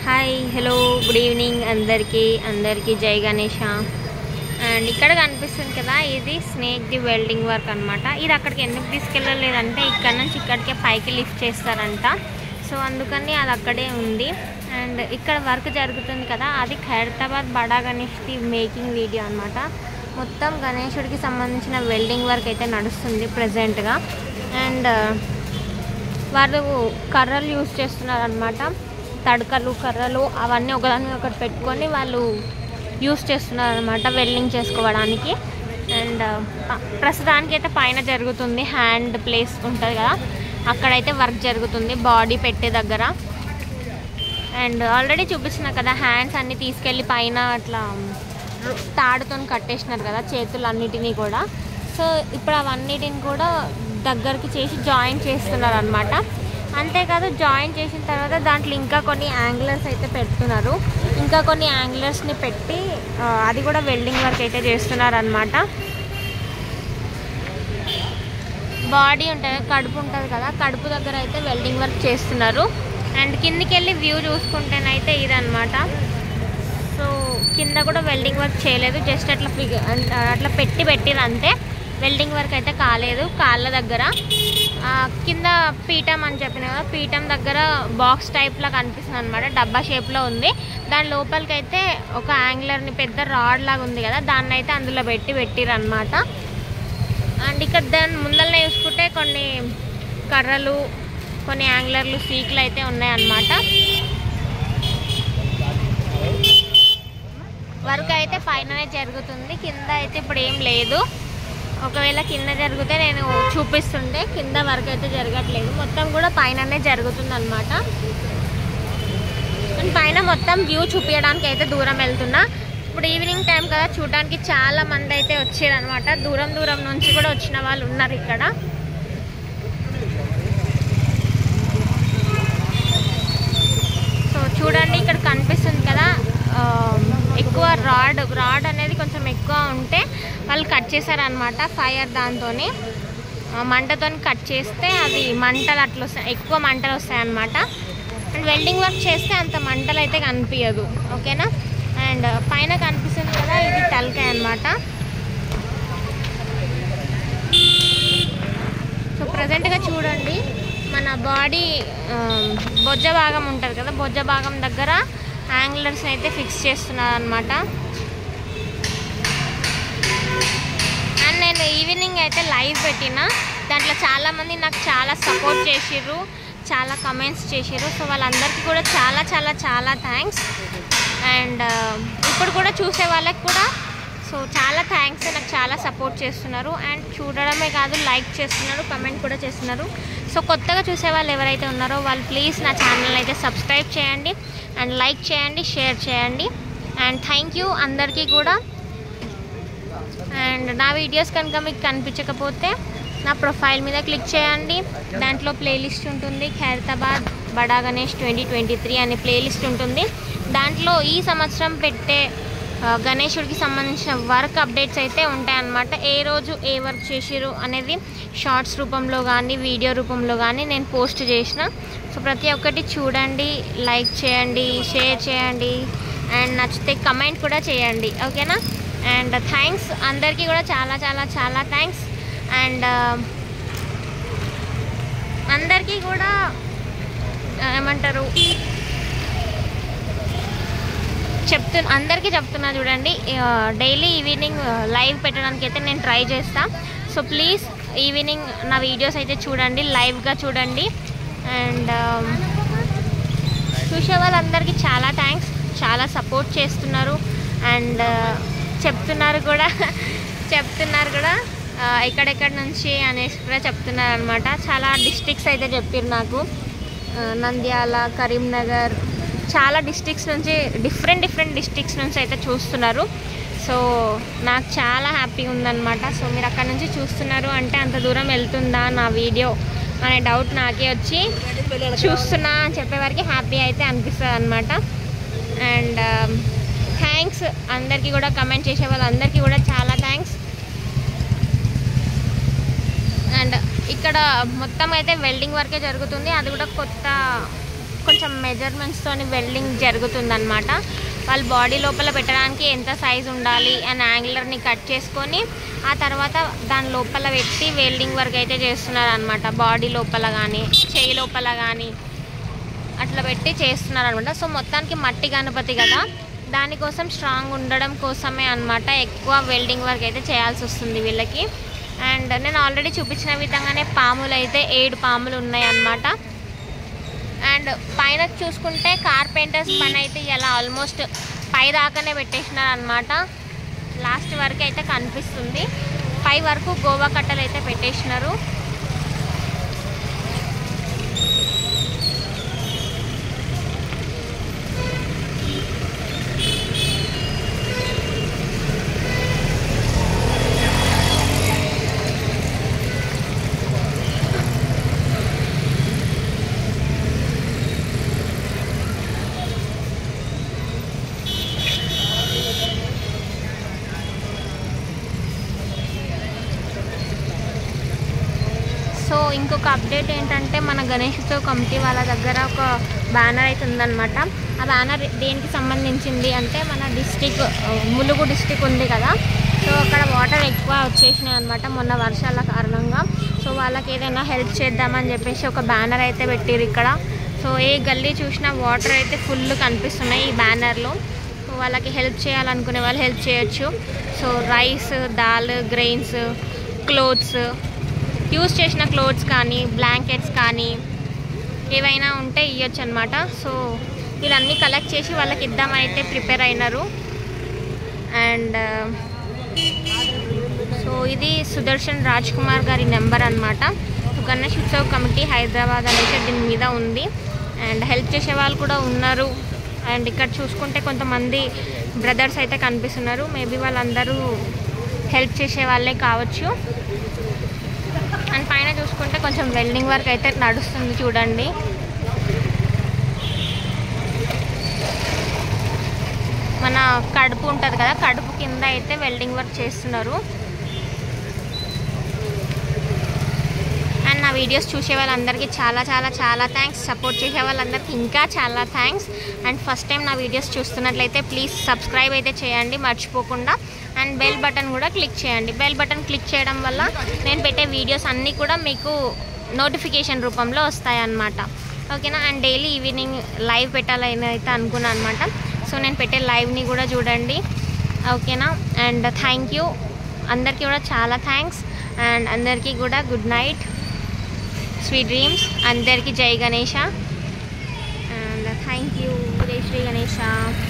hi hello good evening అందరికీ అందరికీ జై గణేష అండ్ ఇక్కడ కనిపిస్తుంది కదా ఇది స్నేక్ ది వెల్డింగ్ వర్క్ అనమాట ఇది అక్కడికి ఎందుకు తీసుకెళ్ళలేదంటే ఇక్కడ నుంచి ఇక్కడికే పైకి లిఫ్ట్ చేస్తారంట సో అందుకని అది అక్కడే ఉంది అండ్ ఇక్కడ వర్క్ జరుగుతుంది కదా అది ఖైరతాబాద్ బడా గణేష్ది మేకింగ్ వీడియో అనమాట మొత్తం గణేశుడికి సంబంధించిన వెల్డింగ్ వర్క్ అయితే నడుస్తుంది ప్రజెంట్గా అండ్ వాళ్ళు కర్రలు యూజ్ చేస్తున్నారు అనమాట తడకలు కర్రలు అవన్నీ ఒకదాని మీద ఒకటి పెట్టుకొని వాళ్ళు యూస్ చేస్తున్నారు అనమాట వెల్డింగ్ చేసుకోవడానికి అండ్ ప్రస్తుతానికి అయితే పైన జరుగుతుంది హ్యాండ్ ప్లేస్ ఉంటుంది కదా అక్కడైతే వర్క్ జరుగుతుంది బాడీ పెట్టే దగ్గర అండ్ ఆల్రెడీ చూపించిన కదా హ్యాండ్స్ అన్నీ తీసుకెళ్ళి పైన అట్లా తాడుతో కట్టేసినారు కదా చేతులు అన్నిటినీ కూడా సో ఇప్పుడు అవన్నిటిని కూడా దగ్గరికి చేసి జాయిన్ చేస్తున్నారు అనమాట అంతేకాదు జాయిన్ చేసిన తర్వాత దాంట్లో ఇంకా కొన్ని యాంగిలర్స్ అయితే పెడుతున్నారు ఇంకా కొన్ని యాంగిలర్స్ని పెట్టి ఆ, అది కూడా వెల్డింగ్ వర్క్ అయితే చేస్తున్నారు అనమాట బాడీ ఉంటుంది కడుపు ఉంటుంది కదా కడుపు దగ్గర అయితే వెల్డింగ్ వర్క్ చేస్తున్నారు అండ్ కిందికి వెళ్ళి వ్యూ చూసుకుంటేనైతే ఇదనమాట సో కింద కూడా వెల్డింగ్ వర్క్ చేయలేదు జస్ట్ అట్లా ఫిగ అట్లా పెట్టి పెట్టిరు అంతే వెల్డింగ్ వర్క్ అయితే కాలేదు కాళ్ళ దగ్గర ఆ, కింద పీఠం అని చెప్పిన కదా పీఠం దగ్గర బాక్స్ టైప్లా కనిపిస్తుంది అనమాట డబ్బా షేప్లో ఉంది దాని లోపలికి అయితే ఒక యాంగ్లర్ని పెద్ద రాడ్ లాగా ఉంది కదా దాన్ని అయితే అందులో పెట్టి పెట్టిరు అనమాట అండ్ ఇక్కడ దాని ముందరనే చూసుకుంటే కొన్ని కర్రలు కొన్ని యాంగ్లర్లు సీక్లు అయితే ఉన్నాయన్నమాట వర్క్ అయితే పైననే జరుగుతుంది కింద అయితే ఇప్పుడు ఏం లేదు ఒకవేళ కింద జరిగితే నేను చూపిస్తుంటే కింద వర్క్ అయితే జరగట్లేదు మొత్తం కూడా పైననే జరుగుతుంది అనమాట పైన మొత్తం వ్యూ చూపించడానికి అయితే దూరం వెళ్తున్నా ఇప్పుడు ఈవినింగ్ టైం కదా చూడడానికి చాలా మంది అయితే వచ్చారు అనమాట దూరం దూరం నుంచి కూడా వచ్చిన వాళ్ళు ఉన్నారు ఇక్కడ సో చూడండి ఇక్కడ కనిపిస్తుంది కదా ఆ, ఎక్కువ రాడ్ రాడ్ అనేది కొంచెం ఎక్కువ ఉంటే వాళ్ళు కట్ చేశారనమాట ఫైర్ దాంతో మంటతో కట్ చేస్తే అది మంటలు అట్లా వస్తాయి ఎక్కువ మంటలు వస్తాయి అనమాట అండ్ వెల్డింగ్ వర్క్ చేస్తే అంత మంటలు అయితే కనిపించదు ఓకేనా అండ్ పైన కనిపిస్తుంది కదా ఇది తలకాయ అనమాట సో ప్రజెంట్గా చూడండి మన బాడీ బొజ్జ భాగం ఉంటుంది కదా బొజ్జ భాగం దగ్గర యాంగ్లర్స్ అయితే ఫిక్స్ చేస్తున్నారు అనమాట అండ్ నేను ఈవినింగ్ అయితే లైవ్ పెట్టిన దాంట్లో చాలామంది నాకు చాలా సపోర్ట్ చేసిర్రు చాలా కమెంట్స్ చేసిర్రు సో వాళ్ళందరికీ కూడా చాలా చాలా చాలా థ్యాంక్స్ అండ్ ఇప్పుడు కూడా చూసే వాళ్ళకి కూడా సో చాలా థ్యాంక్స్ నాకు చాలా సపోర్ట్ చేస్తున్నారు అండ్ చూడడమే కాదు లైక్ చేస్తున్నారు కమెంట్ కూడా చేస్తున్నారు సో కొత్తగా చూసే వాళ్ళు ఎవరైతే ఉన్నారో వాళ్ళు ప్లీజ్ నా ఛానల్ అయితే సబ్స్క్రైబ్ చేయండి అండ్ లైక్ చేయండి షేర్ చేయండి అండ్ థ్యాంక్ యూ అందరికీ కూడా అండ్ నా వీడియోస్ కనుక మీకు కనిపించకపోతే నా ప్రొఫైల్ మీద క్లిక్ చేయండి దాంట్లో ప్లేలిస్ట్ ఉంటుంది Khairatabad Bada Ganesh twenty twenty three అనే ప్లేలిస్ట్ ఉంటుంది దాంట్లో ఈ సంవత్సరం పెట్టే ఆ, గణేశుడికి సంబంధించిన వర్క్ అప్డేట్స్ అయితే ఉంటాయన్నమాట ఏ రోజు ఏ వర్క్ చేసిరు అనేది షార్ట్స్ రూపంలో కానీ వీడియో రూపంలో కానీ నేను పోస్ట్ చేసిన సో ప్రతి ఒక్కటి చూడండి లైక్ చేయండి షేర్ చేయండి అండ్ నచ్చితే కమెంట్ కూడా చేయండి ఓకేనా అండ్ థ్యాంక్స్ అందరికీ కూడా చాలా చాలా చాలా థ్యాంక్స్ అండ్ అందరికీ కూడా ఆ, ఏమంటారు చెప్తు అందరికీ చెప్తున్నా చూడండి డైలీ ఈవినింగ్ లైవ్ పెట్టడానికి అయితే నేను ట్రై చేస్తా సో ప్లీజ్ ఈవినింగ్ నా వీడియోస్ అయితే చూడండి లైవ్గా చూడండి అండ్ చూసే వాళ్ళందరికీ చాలా థ్యాంక్స్ చాలా సపోర్ట్ చేస్తున్నారు అండ్ చెప్తున్నారు కూడా చెప్తున్నారు కూడా ఆ, ఎక్కడెక్కడ నుంచి అనేసి కూడా చెప్తున్నారు అనమాట చాలా డిస్ట్రిక్ట్స్ అయితే చెప్పారు నాకు ఆ, నంద్యాల కరీంనగర్ చాలా డిస్ట్రిక్ట్స్ నుంచి డిఫరెంట్ డిఫరెంట్ డిస్ట్రిక్ట్స్ నుంచి అయితే చూస్తున్నారు సో నాకు చాలా హ్యాపీగా ఉందన్నమాట సో మీరు అక్కడ నుంచి చూస్తున్నారు అంటే అంత దూరం వెళ్తుందా నా వీడియో అనే డౌట్ నాకే వచ్చి చూస్తున్నా అని చెప్పేవారికి హ్యాపీ అయితే అనిపిస్తుంది అనమాట అండ్ థ్యాంక్స్ అందరికీ కూడా కమెంట్ చేసే వాళ్ళందరికీ కూడా చాలా థ్యాంక్స్ అండ్ ఇక్కడ మొత్తం అయితే వెల్డింగ్ వర్కే జరుగుతుంది అది కూడా కొత్త కొంచెం మెజర్మెంట్స్తోని వెల్డింగ్ జరుగుతుందన్నమాట వాళ్ళ బాడీ లోపల పెట్టడానికి ఎంత సైజ్ ఉండాలి అని యాంగులర్ని కట్ చేసుకొని ఆ తర్వాత దాని లోపల పెట్టి వెల్డింగ్ వర్క్ అయితే చేస్తున్నారు అనమాట బాడీ లోపల కానీ చేయి లోపల కానీ అట్లా పెట్టి చేస్తున్నారు అనమాట సో మొత్తానికి మట్టి గణపతి కదా దానికోసం స్ట్రాంగ్ ఉండడం కోసమే అనమాట ఎక్కువ వెల్డింగ్ వర్క్ అయితే చేయాల్సి వస్తుంది వీళ్ళకి అండ్ నేను ఆల్రెడీ చూపించిన విధంగానే పాములు అయితే ఏడు పాములు ఉన్నాయి అన్నమాట అండ్ పైన చూసుకుంటే కార్పెంటర్స్ పని అయితే ఇలా ఆల్మోస్ట్ పై దాకానే పెట్టేసినారు అనమాట లాస్ట్ వరకు అయితే కనిపిస్తుంది పై వరకు గోవా కట్టలు అయితే పెట్టేసినారు సో ఇంకొక అప్డేట్ ఏంటంటే మన గణేష్ ఉత్సవ్ కమిటీ వాళ్ళ దగ్గర ఒక బ్యానర్ అయితే ఉందన్నమాట ఆ బ్యానర్ దేనికి సంబంధించింది అంటే మన డిస్టిక్ ములుగు డిస్టిక్ ఉంది కదా సో అక్కడ వాటర్ ఎక్కువ వచ్చేసినాయి అనమాట మొన్న వర్షాల కారణంగా సో వాళ్ళకి ఏదైనా హెల్ప్ చేద్దామని చెప్పేసి ఒక బ్యానర్ అయితే పెట్టారు ఇక్కడ సో ఏ గల్లీ చూసినా వాటర్ అయితే ఫుల్ కనిపిస్తున్నాయి ఈ బ్యానర్లో సో వాళ్ళకి హెల్ప్ చేయాలనుకునే వాళ్ళు హెల్ప్ చేయొచ్చు so rice dal grains clothes use చేసిన క్లోత్స్ కానీ బ్లాంకెట్స్ కానీ ఏవైనా ఉంటే ఇవ్వచ్చు అనమాట సో వీళ్ళన్నీ కలెక్ట్ చేసి వాళ్ళకి ఇద్దామని అయితే ప్రిపేర్ అయినారు అండ్ సో ఇది సుదర్శన్ రాజ్ కుమార్ గారి నెంబర్ అనమాట గణేష్ ఉత్సవ్ కమిటీ హైదరాబాద్ అనేది దీని మీద ఉంది అండ్ హెల్ప్ చేసే వాళ్ళు కూడా ఉన్నారు అండ్ ఇక్కడ చూసుకుంటే కొంతమంది బ్రదర్స్ అయితే కనిపిస్తున్నారు మేబీ వాళ్ళందరూ హెల్ప్ చేసే వాళ్ళే కావచ్చు అండ్ పైన చూసుకుంటే కొంచెం వెల్డింగ్ వర్క్ అయితే నడుస్తుంది చూడండి మన కడుపు ఉంటుంది కదా కడుపు కింద అయితే వెల్డింగ్ వర్క్ చేస్తున్నారు అండ్ నా వీడియోస్ చూసే వాళ్ళందరికీ చాలా చాలా చాలా థ్యాంక్స్ సపోర్ట్ చేసే వాళ్ళందరికీ ఇంకా చాలా థ్యాంక్స్ అండ్ ఫస్ట్ టైం నా వీడియోస్ చూస్తున్నట్లయితే ప్లీజ్ సబ్స్క్రైబ్ అయితే చేయండి మర్చిపోకుండా అండ్ బెల్ బటన్ కూడా క్లిక్ చేయండి బెల్ బటన్ క్లిక్ చేయడం వల్ల నేను పెట్టే వీడియోస్ అన్నీ కూడా మీకు నోటిఫికేషన్ రూపంలో వస్తాయన్నమాట ఓకేనా అండ్ డైలీ ఈవినింగ్ లైవ్ పెట్టాలని అయితే అనుకున్నాను అనమాట సో నేను పెట్టే లైవ్ని కూడా చూడండి ఓకేనా అండ్ థ్యాంక్ యూ అందరికీ కూడా చాలా థ్యాంక్స్ అండ్ అందరికీ కూడా గుడ్ నైట్ స్వీట్ డ్రీమ్స్ అందరికీ జై గణేష అండ్ థ్యాంక్ యూ జై శ్రీ గణేష